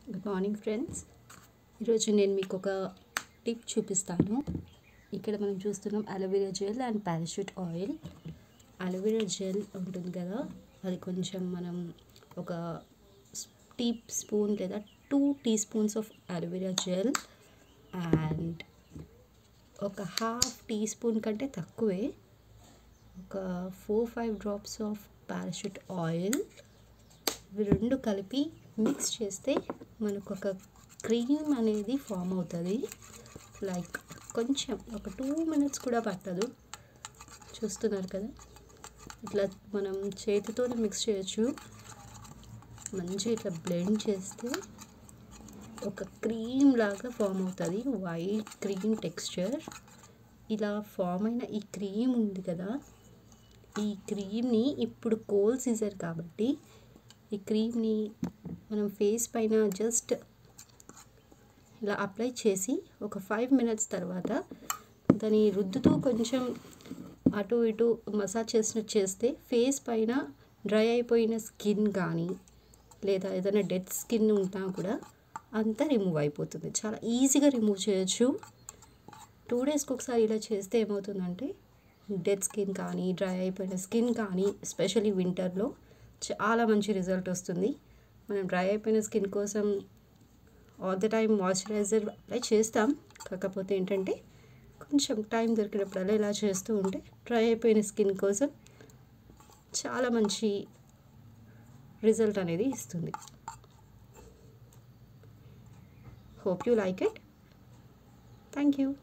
good morning friends ఈరోజు నేను మీకు ఒక టిప్ చూపిస్తాను ఇక్కడ మనం చూస్తున్నాం aloe vera gel and Parachute oil aloe vera gel ఉంటుంది కదా అది కొంచెం మనం ఒక టీ స్పూన్ లేదా two teaspoons of aloe vera gel and ఒక హాఫ్ టీ స్పూన్ కంటే తక్కువే ఒక four five drops of Parachute oil ఇవి రెండు కలిపి మిక్స్ చేస్తే మనకు ఒక క్రీమ్ అనేది ఫామ్ అవుతుంది లైక్ కొంచెం ఒక టూ మినిట్స్ కూడా పట్టదు చూస్తున్నారు కదా ఇట్లా మనం చేతితోనే మిక్స్ చేయొచ్చు మంచిగా ఇట్లా బ్లెండ్ చేస్తే ఒక క్రీమ్ లాగా ఫామ్ అవుతుంది వైట్ క్రీమ్ టెక్స్చర్ ఇలా ఫామ్ అయిన ఈ క్రీమ్ ఉంది కదా ఈ క్రీమ్ని ఇప్పుడు కోల్ సీజర్ కాబట్టి ఈ క్రీమ్ని మనం ఫేస్ పైన జస్ట్ ఇలా అప్లై చేసి ఒక ఫైవ్ మినిట్స్ తర్వాత దాని రుద్దుతూ కొంచెం అటు ఇటు మసాజ్ చేసినట్టు చేస్తే ఫేస్ పైన డ్రై అయిపోయిన స్కిన్ కానీ లేదా ఏదైనా డెడ్ స్కిన్ ఉన్నా కూడా అంతా రిమూవ్ అయిపోతుంది చాలా ఈజీగా రిమూవ్ చేయొచ్చు టూ డేస్కి ఒకసారి ఇలా చేస్తే ఏమవుతుందంటే డెడ్ స్కిన్ కానీ డ్రై అయిపోయిన స్కిన్ కానీ ఎస్పెషల్లీ వింటర్లో చాలా మంచి రిజల్ట్ వస్తుంది మనం డ్రై అయిపోయిన స్కిన్ కోసం all the time moisturiser apply చేస్తాం కాకపోతే ఏంటంటే కొంచెం టైం దొరికినప్పుడల్లా ఇలా చేస్తూ ఉంటే డ్రై అయిపోయిన స్కిన్ కోసం చాలా మంచి రిజల్ట్ అనేది ఇస్తుంది hope you like it thank you